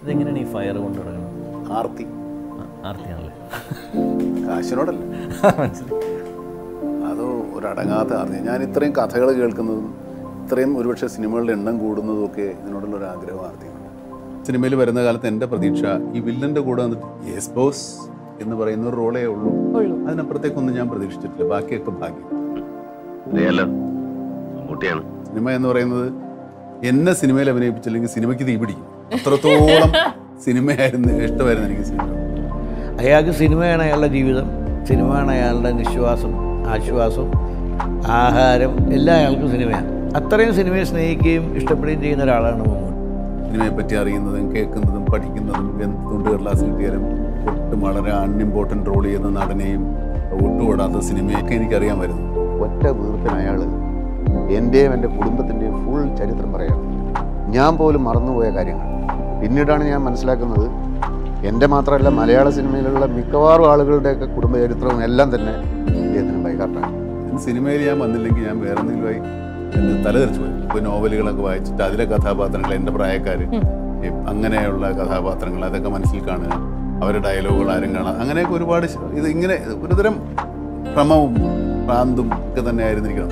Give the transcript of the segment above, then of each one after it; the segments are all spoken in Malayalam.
ഇതെങ്ങനെയാണ് ഈ ഫയർ കൊണ്ട് തുടങ്ങുന്നത് ആർത്തി ആ, ആർത്തിയാണല്ലേ കാശിനോടല്ല മനസ്സിലായി അത് ഒരടങ്ങാത്ത ആർത്തി ഞാൻ ഇത്രയും കഥകൾ കേൾക്കുന്നതും ഇത്രയും ഒരുപക്ഷെ സിനിമകളുടെ എണ്ണം കൂടുന്നതും ഒക്കെ ഇതിനോടുള്ള ഒരു ആഗ്രഹം ആർത്തിയുണ്ട് സിനിമയിൽ വരുന്ന കാലത്ത് എൻ്റെ പ്രതീക്ഷ ഈ വില്ലൻ്റെ കൂടെ വന്നിട്ട് യെസ് ബോസ് എന്ന് പറയുന്ന ഒരു റോളേ ഉള്ളൂ ഉള്ളൂ അതിനപ്പുറത്തേക്കൊന്നും ഞാൻ പ്രതീക്ഷിച്ചിട്ടില്ല ബാക്കിയൊക്കെ ഭാഗ്യം അറിയാലോ മമ്മൂട്ടിയാണ് സിനിമ എന്ന് പറയുന്നത് എന്നെ സിനിമയിൽ അഭിനയിപ്പിച്ചില്ലെങ്കിൽ സിനിമയ്ക്ക് തീ പിടിക്കും അത്രത്തോളം സിനിമയായിരുന്നു ഇഷ്ടമായിരുന്നു എനിക്ക് സിനിമ അയാൾക്ക് സിനിമയാണ് അയാളുടെ ജീവിതം സിനിമയാണ് അയാളുടെ നിശ്വാസം ആശ്വാസം ആഹാരം എല്ലാം അയാൾക്ക് സിനിമയാണ് അത്രയും സിനിമയെ സ്നേഹിക്കുകയും ഇഷ്ടപ്പെടുകയും ചെയ്യുന്ന ഒരാളാണ് മമ്മൂട്ടി സിനിമയെ പറ്റി അറിയുന്നതും കേൾക്കുന്നതും പഠിക്കുന്നതും എന്തുകൊണ്ട് ക്ലാസ് കിട്ടിയാലും ഒട്ടും വളരെ അൺഇമ്പോർട്ടൻ്റ് റോൾ ചെയ്യുന്ന നടനെയും ഒട്ടുകൂടാത്ത സിനിമയൊക്കെ എനിക്കറിയാൻ വരുന്നു ഒറ്റ വീർപ്പിന് അയാൾ എൻ്റെയും എൻ്റെ കുടുംബത്തിൻ്റെയും ഫുൾ ചരിത്രം പറയാണ് ഞാൻ പോലും മറന്നുപോയ കാര്യങ്ങൾ പിന്നീടാണ് ഞാൻ മനസ്സിലാക്കുന്നത് എൻ്റെ മാത്രമല്ല മലയാള സിനിമയിലുള്ള മിക്കവാറും ആളുകളുടെയൊക്കെ കുടുംബ ചരിത്രവും എല്ലാം തന്നെ ഇദ്ദേഹത്തിന് ബൈഹാർട്ടാണ് സിനിമയിൽ ഞാൻ വന്നില്ലെങ്കിൽ ഞാൻ വേറെ എന്തെങ്കിലുമായി എന്നെ തലതെറിച്ചു പോയി ഇപ്പോൾ നോവലുകളൊക്കെ വായിച്ചിട്ട് അതിലെ കഥാപാത്രങ്ങൾ എൻ്റെ പ്രായക്കാർ അങ്ങനെയുള്ള കഥാപാത്രങ്ങൾ അതൊക്കെ മനസ്സിൽ കാണുക അവരുടെ ഡയലോഗുകൾ ആരും കാണാം അങ്ങനെയൊക്കെ ഒരുപാട് ശ- ഇത് ഇങ്ങനെ ഒരുതരം ഭ്രമവും ഭ്രാന്തും ഒക്കെ തന്നെ ആയിരുന്നിരിക്കണം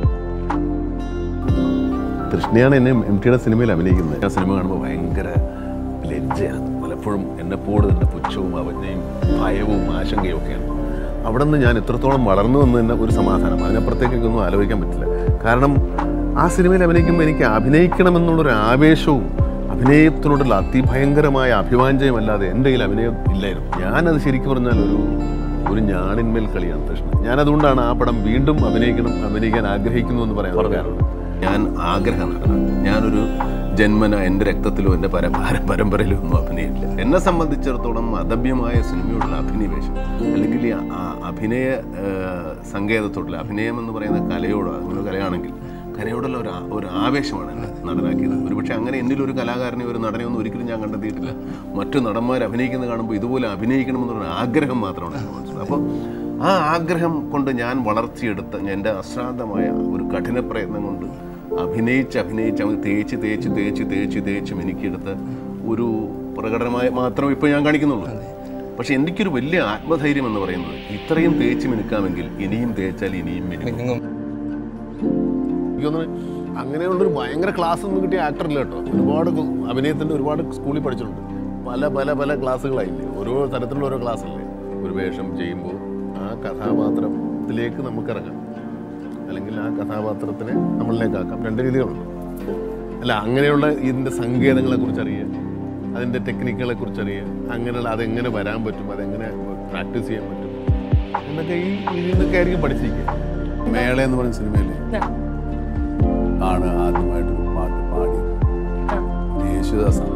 കൃഷ്ണയാണ് എന്നെ എം ടിയുടെ സിനിമയിൽ അഭിനയിക്കുന്നത് ആ സിനിമ കാണുമ്പോൾ ഭയങ്കര ലജ്ജയാണ് പലപ്പോഴും എന്നെപ്പോഴും തന്നെ പുച്ഛവും അവജ്ഞയും ഭയവും ആശങ്കയും ഒക്കെയാണ് അവിടെ നിന്ന് ഞാൻ എത്രത്തോളം വളർന്നു എന്ന് തന്നെ ഒരു സമാധാനം അതിനപ്പുറത്തേക്കൊന്നും ആലോചിക്കാൻ പറ്റില്ല കാരണം ആ സിനിമയിൽ അഭിനയിക്കുമ്പോൾ എനിക്ക് അഭിനയിക്കണമെന്നുള്ളൊരു ആവേശവും അഭിനയത്തിനോടുള്ള അതിഭയങ്കരമായ അഭിവാഞ്ചയും അല്ലാതെ എൻ്റെ കയ്യിൽ അഭിനയം ഇല്ലായിരുന്നു ഞാനത് ശരിക്കും പറഞ്ഞാൽ ഒരു ഒരു ഞാണിന്മേൽ കളിയാണ് കൃഷ്ണൻ ഞാൻ അതുകൊണ്ടാണ് ആ പടം വീണ്ടും അഭിനയിക്കണം അഭിനയിക്കാൻ ആഗ്രഹിക്കുന്നു എന്ന് പറയാൻ കാരണം ഞാൻ ആഗ്രഹ നടനാണ് ഞാനൊരു ജന്മന എൻ്റെ രക്തത്തിലോ എൻ്റെ പരമ്പര പരമ്പരയിലോ ഒന്നും അഭിനയില്ല എന്നെ സംബന്ധിച്ചിടത്തോളം അദഭ്യമായ സിനിമയോടുള്ള അഭിനിവേശം അല്ലെങ്കിൽ ഈ ആ- അഭിനയ ആ, സങ്കേതത്തോടുള്ള അഭിനയം എന്ന് പറയുന്ന കലയോട് അങ്ങനെ കലയാണെങ്കിൽ കലയോടുള്ള ഒരു ആ- ഒരു ആവേശമാണ് എന്നെ നടനാക്കിയത് ഒരുപക്ഷെ അങ്ങനെ എന്നിൽ ഒരു കലാകാരനെ ഒരു നടനെ ഒന്നും ഒരിക്കലും ഞാൻ കണ്ടെത്തിയിട്ടില്ല മറ്റു നടന്മാർ അഭിനയിക്കുന്നത് കാണുമ്പോൾ ഇതുപോലെ അഭിനയിക്കണമെന്നുള്ള ഒരു മാത്രമാണ് എൻ്റെ മനസ്സിൽ അപ്പോൾ ആ ആഗ്രഹം കൊണ്ട് ഞാൻ വളർത്തിയെടുത്ത എൻ്റെ അശ്രാന്തമായ ഒരു കഠിന പ്രയത്നം കൊണ്ട് അഭിനയിച്ച് അഭിനയിച്ച് അവൻ തേച്ച് തേച്ച് തേച്ച് തേച്ച് തേച്ച് മിനുക്കിയെടുത്ത ഒരു പ്രകടനമായി മാത്രമേ ഇപ്പോൾ ഞാൻ കാണിക്കുന്നുള്ളൂ പക്ഷെ എനിക്കൊരു വലിയ ആത്മധൈര്യം എന്ന് പറയുന്നത് ഇത്രയും തേച്ച് മിനുക്കാമെങ്കിൽ ഇനിയും തേച്ചാൽ ഇനിയും മിനുക്കും എനിക്കൊന്ന് അങ്ങനെയുള്ളൊരു ഭയങ്കര ക്ലാസ് ഒന്നും കിട്ടിയ ആക്ടറില്ല കേട്ടോ ഒരുപാട് കു- അഭിനയത്തിൻ്റെ ഒരുപാട് സ്കൂളിൽ പഠിച്ചിട്ടുണ്ട് പല പല പല ക്ലാസ്സുകളായില്ലേ ഓരോ തരത്തിലുള്ള ഓരോ ക്ലാസ്സല്ലേ ഒരു വേഷം ചെയ്യുമ്പോൾ ആ കഥാപാത്രത്തിലേക്ക് നമുക്ക് ഇറങ്ങാം അല്ലെങ്കിൽ ആ കഥാപാത്രത്തിനെ നമ്മളിലേക്കാക്കാം രണ്ട് രീതികളുണ്ട് അല്ല അങ്ങനെയുള്ള ഇതിൻ്റെ സങ്കേതങ്ങളെ കുറിച്ച് അറിയുക അതിൻ്റെ ടെക്നിക്കുകളെ കുറിച്ച് അറിയുക അങ്ങനെയുള്ള അതെങ്ങനെ വരാൻ പറ്റും അതെങ്ങനെ പ്രാക്ടീസ് ചെയ്യാൻ പറ്റും എന്നൊക്കെ ഈ ഇതിൽ നിന്നൊക്കെ ആയിരിക്കും പഠിച്ചിരിക്കുക മേള എന്ന് പറയുന്ന സിനിമയിൽ ആണ് ആദ്യമായിട്ട് ഒരു പാട്ട് പാടി യേശുദാസാണ്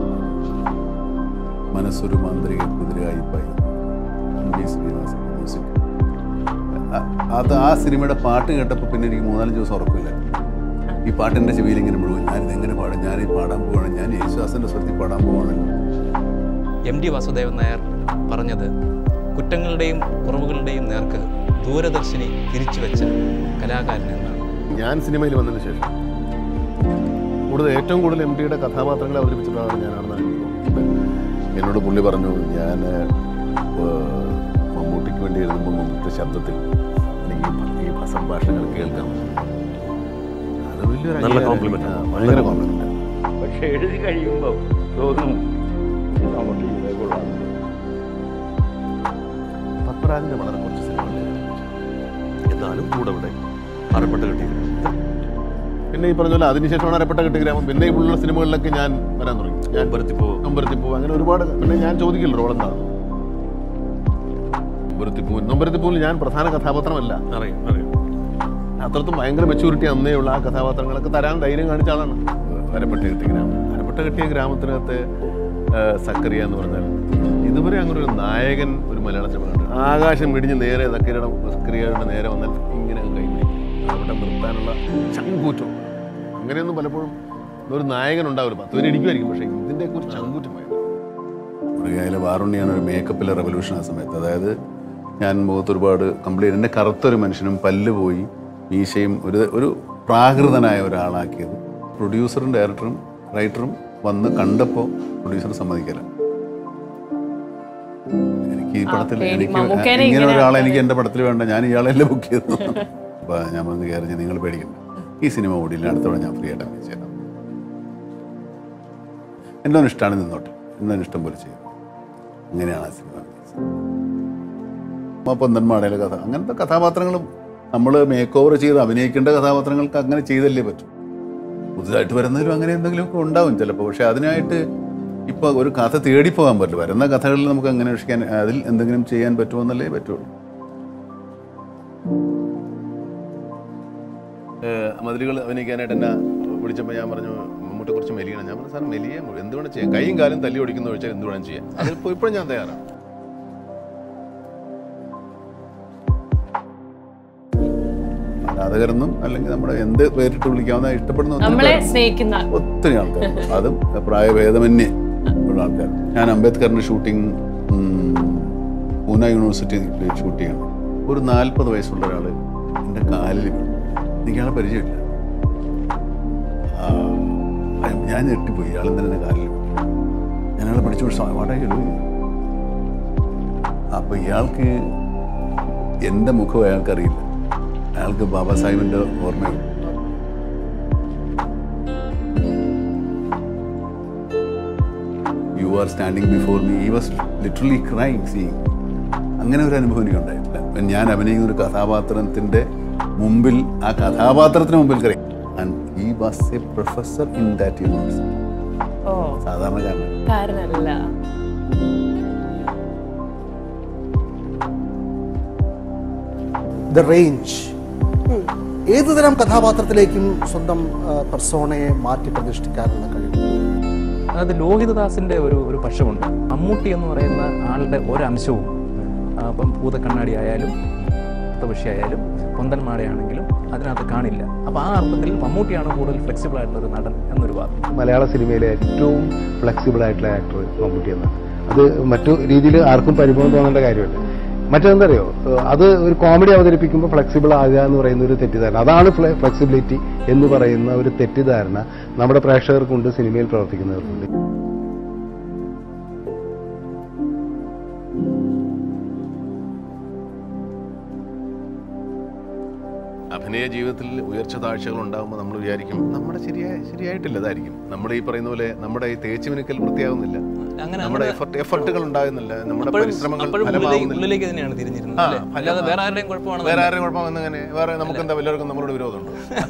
മനസ്സൊരു മാന്ത്രിക കുതിരയായിപ്പായി എം ഡി ശ്രീനിവാസൻ മ്യൂസിക് അ- അത് ആ സിനിമയുടെ പാട്ട് കേട്ടപ്പോൾ പിന്നെ എനിക്ക് മൂന്നാലഞ്ച് ദിവസം ഉറപ്പില്ല ഈ പാട്ടിൻ്റെ ചെവിയിൽ ഇങ്ങനെ മുഴുവൻ ഞാനിത് എങ്ങനെ പാടും ഞാൻ ഈ പാടാൻ പോവാണ് ഞാൻ യേശുദാസിൻ്റെ സ്വരത്തിൽ പാടാൻ പോവാണ് എം ഡി വാസുദേവൻ നായർ പറഞ്ഞത് കുറ്റങ്ങളുടെയും കുറവുകളുടെയും നേർക്ക് ദൂരദർശിനി തിരിച്ചു വെച്ച കലാകാരൻ എന്നാണ് ഞാൻ സിനിമയിൽ വന്നതിന് ശേഷം കൂടുതൽ ഏറ്റവും കൂടുതൽ എം ടിയുടെ കഥാപാത്രങ്ങളെ അവതരിപ്പിച്ചിട്ടാണ് ഞാനാണെന്ന് എനിക്ക് തോന്നുന്നത് എന്നോട് പുള്ളി പറഞ്ഞു ഞാൻ മമ്മൂട്ടിക്ക് വേണ്ടി എഴുതുമ്പോൾ മമ്മൂട്ടി ശബ്ദത്തിൽ എനിക്ക് ഈ സംഭാഷണങ്ങൾ കേൾക്കാം അത് വലിയൊരു നല്ല അംഗീകാരം. compliment ആണ്. ആ, ഭയങ്കര കോംപ്ലിമെന്റ് പക്ഷെ എഴുതി കഴിയുമ്പോൾ തോന്നും ഇത് നമുക്ക് ഇതേ കൊള്ളാം പത്മരാജന്റെ വളരെ കുറച്ച് സിനിമകളിൽ എന്നാലും കൂടെ ഇവിടെ അറപ്പെട്ട കിട്ടിയത് പിന്നെ ഈ പറഞ്ഞ പോലെ അതിനുശേഷമാണ് അരപ്പെട്ട കെട്ടുഗ്രാമം പിന്നെ ഈ പുള്ളിയുള്ള സിനിമകളിലൊക്കെ ഞാൻ വരാൻ തുടങ്ങി ഞാൻ അമ്പലത്തിപ്പോ നൊമ്പരത്തിപ്പൂ അങ്ങനെ ഒരുപാട് പിന്നെ ഞാൻ ചോദിക്കില്ല റോൾ എന്താണ് നൊമ്പരത്തിപ്പൂ നൊമ്പരത്തിപ്പൂവിൽ ഞാൻ പ്രധാന കഥാപാത്രമല്ല അറിയാം അറിയാം അത്രത്തും ഭയങ്കര മെച്ചൂരിറ്റി അന്നേ ഉള്ള ആ കഥാപാത്രങ്ങളൊക്കെ തരാൻ ധൈര്യം കാണിച്ച ആളാണ് വരപ്പെട്ട കെട്ടിയ ഗ്രാമം വരപ്പെട്ട കെട്ടിയ ഗ്രാമത്തിനകത്ത് ആ, സക്കറിയ എന്ന് പറഞ്ഞാൽ ഇതുവരെ അങ്ങനെ ഒരു നായകൻ ഒരു മലയാള സിനിമ കണ്ടു ആകാശം മിടിഞ്ഞ് നേരെ സക്കറിയുടെ സക്കറിയയുടെ നേരെ വന്നാൽ ഇങ്ങനെ അങ്ങ് കൈ പിടിക്കും. അവിടെ നിർത്താനുള്ള ചങ്കൂറ്റം അങ്ങനെയൊന്നും പലപ്പോഴും ഒരു നായകൻ ഉണ്ടാവില്ല പത്ത് പേര് ഇടിക്കുമായിരിക്കും പക്ഷേ ഇതിൻ്റെയൊക്കെ ഒരു ചങ്കൂറ്റമായിരുന്നു മൃഗയിലെ വാറുണ്ണിയാണ് ഒരു മേക്കപ്പിലെ റെവല്യൂഷൻ ആ സമയത്ത് അതായത് ഞാൻ മുഖത്ത് ഒരുപാട് കംപ്ലീറ്റ് എൻ്റെ കറുത്തൊരു മനുഷ്യനും പല്ല് പോയി മീശയും ഒരു ഒരു പ്രാകൃതനായ ഒരാളാക്കിയത് പ്രൊഡ്യൂസറും ഡയറക്ടറും റൈറ്ററും വന്ന് കണ്ടപ്പോൾ പ്രൊഡ്യൂസർ സമ്മതിക്കല എനിക്ക് ഈ ആ, പടത്തിൽ പേടി. എനിക്ക് മമ്മൂക്കേനെ ഇങ്ങനെ ഇങ്ങനെ ഒരാളെ എനിക്ക് ആക്കുന്നത്. എൻ്റെ പടത്തിൽ വേണ്ട ഞാൻ ഇയാളെല്ലാം ബുക്ക് ചെയ്തു അപ്പോൾ ഞാൻ വന്ന് കയറി നിങ്ങൾ പേടിക്കണ്ട ഈ സിനിമ ഓടില്ല അടുത്തവണ ഞാൻ ഫ്രീ ആയിട്ട് അഭിനയിച്ചു തരാം എൻ്റെ ഒന്ന് ഇഷ്ടമാണ് നിന്നോട്ടെ എന്നെ ഇഷ്ടം പോലെ ചെയ്യും അങ്ങനെയാണ് ആ സിനിമ അഭിനയിച്ചത് അമ്മ പൊന്തന്മാടയിലെ കഥ അങ്ങനത്തെ കഥാപാത്രങ്ങളും നമ്മൾ മേക്ക് ഓവർ ചെയ്ത് അഭിനയിക്കേണ്ട കഥാപാത്രങ്ങൾക്ക് അങ്ങനെ ചെയ്തല്ലേ പറ്റൂ പുതുതായിട്ട് വരുന്നതിലും അങ്ങനെ എന്തെങ്കിലുമൊക്കെ ഉണ്ടാവും ചിലപ്പോൾ പക്ഷെ അതിനായിട്ട് ഇപ്പോൾ ഒരു കഥ തേടിപ്പോകാൻ പറ്റില്ല വരുന്ന കഥകളിൽ നമുക്ക് അങ്ങനെ രക്ഷിക്കാൻ അതിൽ എന്തെങ്കിലും ചെയ്യാൻ പറ്റുമെന്നല്ലേ പറ്റുള്ളൂ മതിലുകൾ അഭിനയിക്കാനായിട്ട് എന്നെ വിളിച്ചപ്പോൾ ഞാൻ പറഞ്ഞു മമ്മൂട്ടി കുറച്ച് മെലിയണം ഞാൻ പറഞ്ഞു സാർ മെലിയ എന്ത് വേണം ചെയ്യാം കൈയും കാലും തല്ലി ഓടിക്കുന്ന ചോദിച്ചാൽ എന്ത് വേണം ചെയ്യാം അതിപ്പോൾ ഇപ്പോഴും ഞാൻ തയ്യാറാണ് ആരാധകരെന്നും അല്ലെങ്കിൽ നമ്മുടെ എന്ത് പേരിട്ട് വിളിക്കാവുന്ന ഇഷ്ടപ്പെടുന്ന ഒത്തിരി നമ്മളെ പേരുണ്ട്. സ്നേഹിക്കുന്ന ഒത്തിരി ആൾക്കാർ അതും പ്രായഭേദമന്യേ ഉള്ള ആൾക്കാർ ഞാൻ അംബേദ്കറിന്റെ ഷൂട്ടിംഗ് പൂന യൂണിവേഴ്സിറ്റി ഷൂട്ട് ചെയ്യണം ഒരു നാൽപ്പത് വയസ്സുള്ള ഒരാൾ എൻ്റെ കാലിൽ വീണു എനിക്ക് അയാളെ പരിചയമില്ല ആ, അയ- ഞാൻ ഞെട്ടിപ്പോയി ഇയാൾ തന്നെ കാലിൽ വീണു ഞാൻ അയാളെ പിടിച്ചു വാടകയുള്ളൂ അപ്പോൾ ഇയാൾക്ക് എൻ്റെ മുഖം അയാൾക്കറിയില്ല അയാൾക്ക് ബാബാ സാഹിബിൻ്റെ ഓർമ്മയുള്ളൂ you are standing before me I was literally crying seeing അങ്ങനെ ഒരു അനുഭവം എനിക്ക് ഉണ്ടായിട്ടില്ല ഇപ്പം ഞാൻ അഭിനയിക്കുന്ന ഒരു കഥാപാത്രത്തിൻ്റെ മുമ്പിൽ ആ കഥാപാത്രത്തിന് മുമ്പിൽ കറി and I was a professor in that university ഓ സാധാരണക്കാരനാണ് കാരനല്ല ദ റേഞ്ച് ഏതുതരം കഥാപാത്രത്തിലേക്കും സ്വന്തം പെർസോണയെ മാറ്റി പ്രതിഷ്ഠിക്കാനുള്ള കഴിവ് അത് ലോഹിതദാസിന്റെ ഒരു ഒരു പക്ഷമുണ്ട് മമ്മൂട്ടി എന്ന് പറയുന്ന ആളുടെ ഒരംശവും ആ, ഇപ്പം ഭൂതക്കണ്ണാടി ആയാലും പക്ഷി ആയാലും പൊന്തന്മാടയാണെങ്കിലും അതിനകത്ത് കാണില്ല അപ്പോൾ ആ അർത്ഥത്തിൽ മമ്മൂട്ടിയാണ് കൂടുതൽ ഫ്ലെക്സിബിൾ ആയിട്ടുള്ള ഒരു നടൻ എന്നൊരു വാദം മലയാള സിനിമയിലെ ഏറ്റവും ഫ്ലെക്സിബിൾ ആയിട്ടുള്ള ആക്ടർ മമ്മൂട്ടി എന്നാണ് അത് മറ്റു രീതിയിൽ ആർക്കും പരിഭവം തോന്നേണ്ട കാര്യമല്ല മറ്റെന്താ അറിയോ അത് ഒരു കോമഡി അവതരിപ്പിക്കുമ്പോൾ ഫ്ലെക്സിബിൾ ആകുക എന്ന് പറയുന്ന ഒരു തെറ്റിദ്ധാരണ അതാണ് ഫ്ലെക്സിബിലിറ്റി എന്ന് പറയുന്ന ഒരു തെറ്റിദ്ധാരണ നമ്മുടെ പ്രേക്ഷകർക്കുണ്ട് സിനിമയിൽ പ്രവർത്തിക്കുന്നവർക്കുണ്ട് അഭിനയ ജീവിതത്തിൽ ഉയർച്ച താഴ്ചകൾ ഉണ്ടാകുമ്പോൾ നമ്മൾ വിചാരിക്കും നമ്മുടെ ശരിയായ ശരിയായിട്ടില്ല അതായിരിക്കും നമ്മൾ ഈ പറയുന്ന പോലെ നമ്മുടെ ഈ തേച്ചു മിനുക്കൽ വൃത്തിയാവുന്നില്ല അങ്ങനെ നമ്മുടെ എഫർട്ട് എഫർട്ടുകൾ ഉണ്ടാകുന്നില്ല നമ്മുടെ അപ്പോഴും പരിശ്രമങ്ങൾ അപ്പോഴും ഉള്ളിലേക്ക് ഫലമാവുന്നില്ല ഉള്ളിലേക്ക് തന്നെയാണ് തിരിഞ്ഞിരുന്നത് ആ, അല്ലേ? ഫലം- അല്ലാതെ വേറെ ആരുടെയും കുഴപ്പമാണ് വേറെ ആരുടെ കുഴപ്പമെന്നങ്ങനെ വേറെ നമുക്ക് എന്താ എല്ലാവർക്കും നമ്മളോട് വിരോധമുണ്ടോ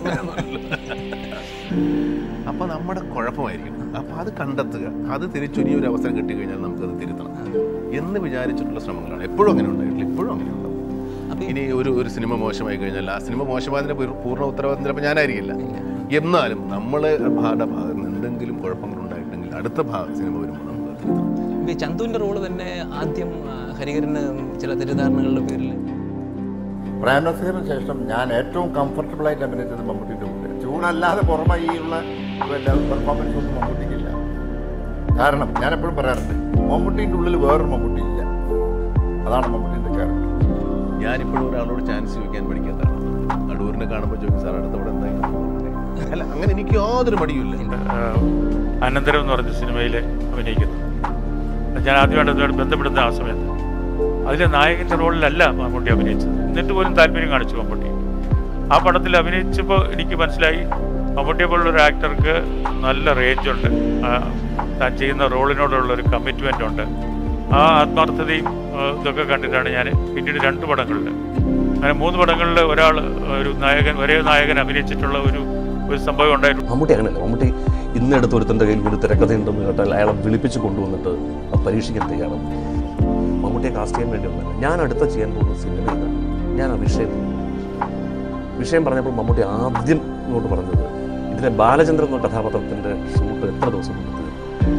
അപ്പൊ നമ്മുടെ കുഴപ്പമായിരിക്കും അപ്പൊ അത് കണ്ടെത്തുക അത് തിരിച്ചു ഇനി ഒരു അവസരം കിട്ടിക്കഴിഞ്ഞാൽ നമുക്കത് തിരുത്തണം എന്ന് വിചാരിച്ചിട്ടുള്ള ശ്രമങ്ങളാണ് എപ്പോഴും അങ്ങനെ ഉണ്ടായിട്ടില്ല ഇപ്പോഴും അങ്ങനെ ഉണ്ടാവും ഇനി ഒരു ഒരു സിനിമ മോശമായി കഴിഞ്ഞാൽ ആ സിനിമ മോശമായതിന്റെ പൂർ- പൂർണ്ണ ഉത്തരവാദിത്തം ചിലപ്പോൾ ഞാനായിരിക്കില്ല എന്നാലും നമ്മളെ ഭാഗയുടെ ഭാഗത്ത് നിന്ന് എന്തെങ്കിലും കുഴപ്പങ്ങൾ ഉണ്ടായിട്ടുണ്ടെങ്കിൽ അടുത്ത ഭാഗ സിനിമ വരുമ്പോൾ നമുക്ക് അത് തിരുത്തണം ഈ ചന്തുവിന്റെ റോള് തന്നെ ആദ്യം ആ, ഹരിഹരന് ചില തെറ്റിദ്ധാരണകളുടെ പേരിൽ പ്രേംനസീറിന് ശേഷം ഞാൻ ഏറ്റവും കംഫർട്ടബിൾ ആയിട്ട് അഭിനയിച്ചത് മമ്മൂട്ടിൻ്റെ കൂടെ ചൂടല്ലാതെ പുറമെ ഈ ഉള്ള പെർഫോമൻസ് ഒന്നും മമ്മൂട്ടിക്കില്ല കാരണം ഞാൻ എപ്പോഴും പറയാറുണ്ട് മമ്മൂട്ടിൻ്റെ ഉള്ളിൽ വേറൊരു മമ്മൂട്ടി ഇല്ല അതാണ് മമ്മൂട്ടിൻ്റെ ക്യാരക്ടർ ഞാനിപ്പോഴും ഒരാളോട് ചാൻസ് ചോദിക്കാൻ പഠിക്കാത്തതാണ് അടൂരിനെ കാണുമ്പോൾ ചോദിക്കും സാർ അടുത്തവിടെ എന്തായി അല്ല അങ്ങനെ എനിക്ക് യാതൊരു മടിയുമില്ല അനന്തരം എന്ന് പറഞ്ഞ സിനിമയിൽ അഭിനയിക്കുന്നു ഞാൻ ആദ്യമായിട്ട് അതുമായിട്ട് ബന്ധപ്പെടുന്ന ആ സമയത്ത് അതിലെ നായകൻ്റെ റോളിലല്ല മമ്മൂട്ടി അഭിനയിച്ചത് എന്നിട്ട് പോലും താല്പര്യം കാണിച്ചു മമ്മൂട്ടി ആ പടത്തിൽ അഭിനയിച്ചപ്പോൾ എനിക്ക് മനസ്സിലായി മമ്മൂട്ടിയെ പോലുള്ള ഒരു ആക്ടർക്ക് നല്ല റേഞ്ചുണ്ട് താൻ ചെയ്യുന്ന റോളിനോടുള്ള ഒരു കമ്മിറ്റ്മെൻ്റ് ഉണ്ട് ആ ആത്മാർത്ഥതയും ആ, ഇതൊക്കെ കണ്ടിട്ടാണ് ഞാൻ പിന്നീട് രണ്ട് പടങ്ങളിൽ അങ്ങനെ മൂന്ന് പടങ്ങളിൽ ഒരാൾ ഒരു നായകൻ ഒരേ നായകൻ അഭിനയിച്ചിട്ടുള്ള ഒരു ഒരു സംഭവം ഉണ്ടായിട്ടുണ്ട് മമ്മൂട്ടി അങ്ങനെയല്ല മമ്മൂട്ടി ഇന്നെടുത്ത് ഒരുത്തൻ്റെ കയ്യിൽ ഒരു തിരക്കഥയുണ്ടെന്ന് കേട്ടാൽ അയാളെ വിളിപ്പിച്ച് കൊണ്ടുവന്നിട്ട് അത് പരീക്ഷിക്കാൻ തയ്യാറാണ് മമ്മൂട്ടിയെ കാസ്റ്റ് ചെയ്യാൻ വേണ്ടി ഒന്നല്ല ഞാൻ അടുത്ത ചെയ്യാൻ പോകുന്ന സിനിമയിൽ ഞാൻ ആ വിഷയം വിഷയം പറഞ്ഞപ്പോൾ മമ്മൂട്ടി ആദ്യം ഇങ്ങോട്ട് പറഞ്ഞത് ഇതിലെ ബാലചന്ദ്രൻ എന്ന കഥാപാത്രത്തിൻ്റെ ഷൂട്ട് എത്ര ദിവസം കൊണ്ട് തീർന്നു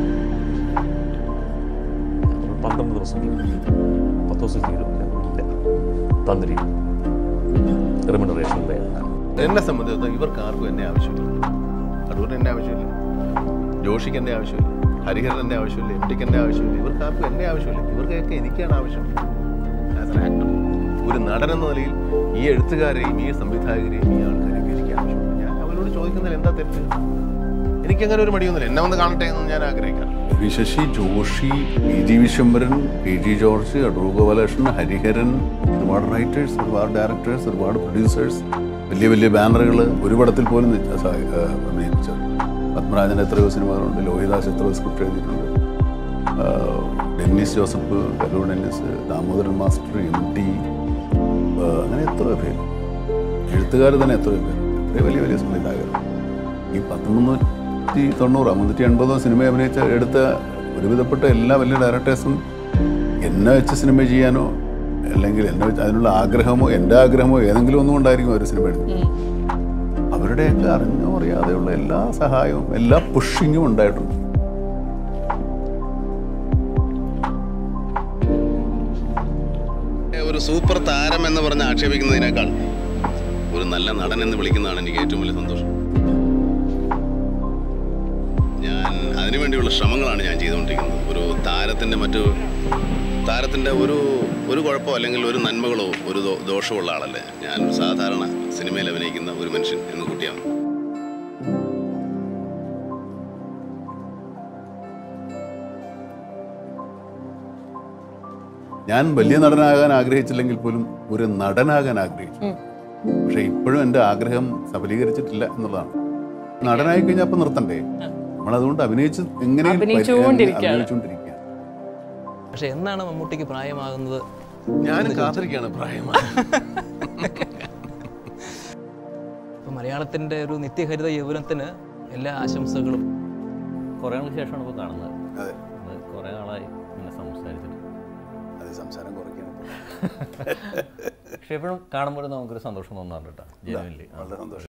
ഞാൻ പറഞ്ഞു, പന്ത്രണ്ട് ദിവസം കൊണ്ട് പത്ത് ദിവസം തീരും ഞാൻ പറഞ്ഞു, ഇല്ല തന്നിരി റെമ്യൂണറേഷൻ വേണ്ട എന്നെ സംബന്ധിച്ചിടത്തോളം ഇവർക്ക് ആർക്കും എന്നെ ആവശ്യമില്ല അടൂരിന് എന്നെ ആവശ്യമില്ല ജോഷിക്ക് എന്നെ ആവശ്യമില്ല ഹരിഹരൻ എന്നെ ആവശ്യമില്ല എം ടിക്ക് എന്നെ ആവശ്യമില്ല ഇവർക്ക് ആർക്കും എന്നെ ആവശ്യമില്ല ഇവർക്കൊക്കെ എനിക്കാണ് ആവശ്യം ആസ് എൻ ആക്ടർ ഒരു നടൻ എന്ന നിലയിൽ ഈ എഴുത്തുകാരെയും ഈ സംവിധായകരെയും ഈ ആൾക്കാരെയൊക്കെ എനിക്ക് ആവശ്യമുണ്ട് ഞാൻ അവരോട് ചോദിക്കുന്നതിൽ എന്താ തെറ്റ് എനിക്കങ്ങനെ ഒരു മടിയൊന്നുമില്ല എന്നെ ഒന്ന് കാണട്ടെ എന്ന് ഞാൻ ആഗ്രഹിക്കാം V Sasi Joshiy P G Viswambharan P G George Adoor Gopalakrishnan Hariharan ഒരുപാട് റൈറ്റേഴ്സ് ഒരുപാട് ഡയറക്ടേഴ്സ് ഒരുപാട് പ്രൊഡ്യൂസേഴ്സ് വലിയ വലിയ ബാനറുകൾ ഒരു പടത്തിൽ പോലും നി- സ- ആ, അഭിനയിച്ചവർ പത്മരാജൻ എത്രയോ സിനിമകളുണ്ട് ലോഹിദാസ് എത്രയോ സ്ക്രിപ്റ്റ് എഴുതിയിട്ടുണ്ട് ആ, Dennis Joseph Kallur Dennis Damodaran master M T അങ്ങനെ എത്രയോ പേര് എഴുത്തുകാർ തന്നെ എത്രയോ പേര് എത്രയോ വലിയ വലിയ സംവിധായകർ ഈ പത്ത് മുന്നൂറ്റി തൊണ്ണൂറോ മുന്നൂറ്റി എൺപതോ സിനിമ അഭിനയിച്ച എടുത്ത ഒരുവിധപ്പെട്ട എല്ലാ വലിയ ഡയറക്ടേഴ്സും എന്നെ വെച്ച് സിനിമ ചെയ്യാനോ അല്ലെങ്കിൽ എന്നെ വെച്ച് അതിനുള്ള ആഗ്രഹമോ എൻ്റെ ആഗ്രഹമോ ഏതെങ്കിലും ഒന്നും കൊണ്ടായിരിക്കും ഒരു സിനിമ എടുത്തത് അവരുടെയൊക്കെ അറിഞ്ഞോ അറിയാതെയുള്ള എല്ലാ സഹായവും എല്ലാ പുഷിങ്ങും ഉണ്ടായിട്ടുണ്ട് ഒരു സൂപ്പർ താരം എന്ന് പറഞ്ഞ് ആക്ഷേപിക്കുന്നതിനേക്കാൾ ഒരു നല്ല നടൻ എന്ന് വിളിക്കുന്നതാണ് എനിക്ക് ഏറ്റവും വലിയ സന്തോഷം ഞാൻ അതിനുവേണ്ടിയുള്ള ശ്രമങ്ങളാണ് ഞാൻ ചെയ്തുകൊണ്ടിരിക്കുന്നത് ഒരു താരത്തിൻ്റെ മറ്റു താരത്തിൻ്റെ ഒരു ഒരു കുഴപ്പമോ അല്ലെങ്കിൽ ഒരു നന്മകളോ ഒരു ദോ- ദോഷമോ ഉള്ള ആളല്ലേ ഞാൻ ഒരു സാധാരണ സിനിമയിൽ അഭിനയിക്കുന്ന ഒരു മനുഷ്യൻ എന്ന് കൂട്ടിയാണ് ഞാൻ വലിയ നടനാകാൻ ആഗ്രഹിച്ചില്ലെങ്കിൽ പോലും ഒരു നടനാകാൻ ആഗ്രഹിച്ചു പക്ഷെ ഇപ്പോഴും എൻ്റെ ആഗ്രഹം സഫലീകരിച്ചിട്ടില്ല എന്നുള്ളതാണ് നടനായി കഴിഞ്ഞാൽ അപ്പം നിർത്തണ്ടേ നമ്മളതുകൊണ്ട് അഭിനയിച്ച് എങ്ങനെയും പരി- അഭിനയിച്ചുകൊണ്ടിരിക്കുകയാണ്. അഭിനയിച്ചുകൊണ്ടിരിക്കുകയാണ് പക്ഷെ എന്നാണ് മമ്മൂട്ടിക്ക് പ്രായമാകുന്നത് ഞാനും കാത്തിരിക്കുകയാണ് പ്രായം ഇപ്പൊ മലയാളത്തിന്റെ ഒരു നിത്യഹരിത യൗവനത്തിന് എല്ലാ ആശംസകളും കുറേ നാൾക്ക് ശേഷമാണ് ഇപ്പോൾ കാണുന്നത് അതെ അത് കുറേ നാളായി ഇങ്ങനെ സംസാരിച്ചിട്ട് അത് സംസാരം കുറയ്ക്കണം പക്ഷെ എപ്പോഴും കാണുമ്പോൾ നമുക്കൊരു സന്തോഷം തോന്നാറുണ്ട് കേട്ടോ ജനുവൻലി വളരെ സന്തോഷം